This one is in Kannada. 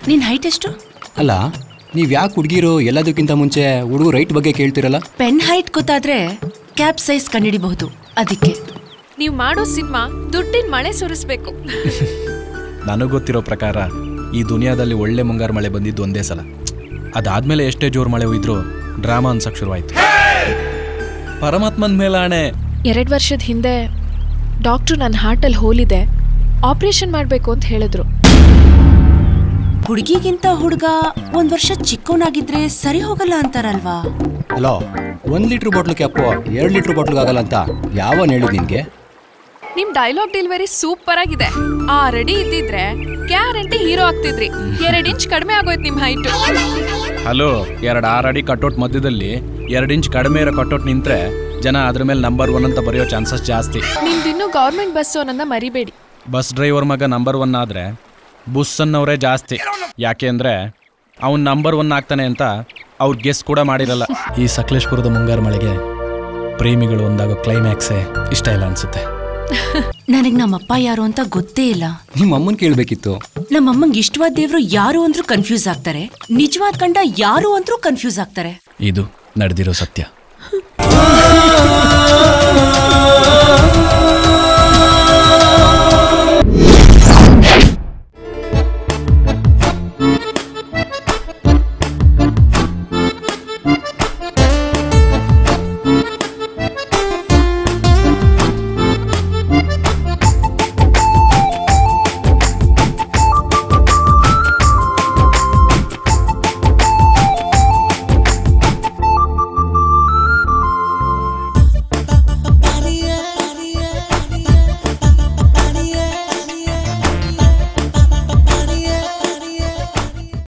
ನಿನ್ ಹೈಟ್ ಎಷ್ಟು ಅಲ್ಲ ನೀವು ಯಾಕೆ ಹುಡುಗಿರು ಎಲ್ಲದಕ್ಕಿಂತ ಮುಂಚೆ ಹುಡುಗರು ರೈಟ್ ಬಗ್ಗೆ ಕೇಳ್ತಿರಲ್ಲ ಪೆನ್ ಹೈಟ್ ಗೊತ್ತಾದ್ರೆ ಕ್ಯಾಪ್ ಸೈಜ್ ಕಂಡಿಡಿಬಹುದು ಅದಕ್ಕೆ ನೀವು ಮಾಡೋ ಸಿನಿಮಾ ದುಡ್ಡಿನ ಮಳೆ ಸುರಿಸ್ಬೇಕು ನನಗೆ ಗೊತ್ತಿರೋ ಪ್ರಕಾರ ಈ ದುನಿಯಾದಲ್ಲಿ ಒಳ್ಳೆ ಮುಂಗಾರು ಮಳೆ ಬಂದಿದ್ದು ಒಂದೇ ಸಲ ಅದಾದ್ಮೇಲೆ ಎಷ್ಟೇ ಜೋರು ಮಳೆ ಹೋಯ್ದ್ರು ಡ್ರಾಮಾ ಅನ್ಸಕ್ ಶುರುವಾಯ್ತು ಪರಮಾತ್ಮನ ಮೇಲೆ ಆಣೆ ಎರಡು ವರ್ಷದ ಹಿಂದೆ ಡಾಕ್ಟ್ರು ನನ್ನ ಹಾರ್ಟಲ್ಲಿ ಹೋಲಿದೆ ಆಪರೇಷನ್ ಮಾಡಬೇಕು ಅಂತ ಹೇಳಿದ್ರು ಹುಡುಗಿಗಿಂತ ಹುಡುಗ ಒಂದ್ ವರ್ಷ ಚಿಕ್ಕವನಾಗಿದ್ರೆ ಸರಿ ಹೋಗಲ್ಲ ಅಂತಾರಲ್ವಾ ಅಲೋ ಒಂದು ಲೀಟ್ರ್ ಬಾಟ್ಲು ಕ್ಯಾಪು ಎರಡು ಲೀಟ್ರ್ ಬಾಟ್ಲಿಗೆ ಆಗಲ್ಲ ಅಂತ ಯಾವನ್ ಹೇಳಿದ್ ನಿನ್ಗೆ ನಿಮ್ ಡೈಲಾಗ್ ಡೆಲಿವರಿ ಸೂಪರ್ ಆಗಿದೆ ಆ ರೆಡಿ ಇದ್ದಿದ್ರೆ ಗ್ಯಾರಂಟಿ ಹೀರೋ ಆಗ್ತಿದ್ರಿ ಎರಡ್ ಇಂಚ್ ಕಡಿಮೆ ಆಗೋಯ್ತು ನಿಮ್ ಹೈಟ್ ಹಲೋ ಎರಡು ಆರು ಅಡಿ ಕಟೌಟ್ ಮಧ್ಯದಲ್ಲಿ ಎರಡು ಇಂಚ್ ಕಡಿಮೆ ಇರೋ ಕಟೌಟ್ ನಿಂತ್ರೆ ಜನ ಅದ್ರ ಮೇಲೆ ನಂಬರ್ ಒನ್ ಅಂತ ಬರೆಯೋ ಚಾನ್ಸಸ್ ಜಾಸ್ತಿ ನಿಮ್ದಿನ್ನು ಗೌರ್ಮೆಂಟ್ ಬಸ್ ಅನ್ನೋದನ್ನ ಮರಿಬೇಡಿ ಬಸ್ ಡ್ರೈವರ್ ಮಗ ನಂಬರ್ ಒನ್ ಆದರೆ ಬುಸ್ ಅನ್ನೋರೇ ಜಾಸ್ತಿ ಯಾಕೆ ಅಂದರೆ ಅವ್ನು ನಂಬರ್ ಒನ್ ಆಗ್ತಾನೆ ಅಂತ ಅವ್ರು ಗೆಸ್ ಕೂಡ ಮಾಡಿರಲ್ಲ ಈ ಸಕಲೇಶ್ಪುರದ ಮುಂಗಾರು ಮಳೆಗೆ ಪ್ರೇಮಿಗಳು ಒಂದಾಗೋ ಕ್ಲೈಮ್ಯಾಕ್ಸೇ ಇಷ್ಟ ಇಲ್ಲ ಅನ್ಸುತ್ತೆ ನನಗ್ ನಮ್ಮಪ್ಪ ಯಾರು ಅಂತ ಗೊತ್ತೇ ಇಲ್ಲ ನಿಮ್ಮ ಅಮ್ಮನ್ ಕೇಳಬೇಕಿತ್ತು ನಮ್ಮಮ್ಮಂಗ್ ಇಷ್ಟವಾದ ದೇವ್ರು ಯಾರು ಅಂದ್ರೂ ಕನ್ಫ್ಯೂಸ್ ಆಗ್ತಾರೆ ನಿಜವಾದ ಕಂಡ ಯಾರು ಅಂದ್ರೂ ಕನ್ಫ್ಯೂಸ್ ಆಗ್ತಾರೆ ಇದು ನಡೆದಿರೋ ಸತ್ಯ ಆ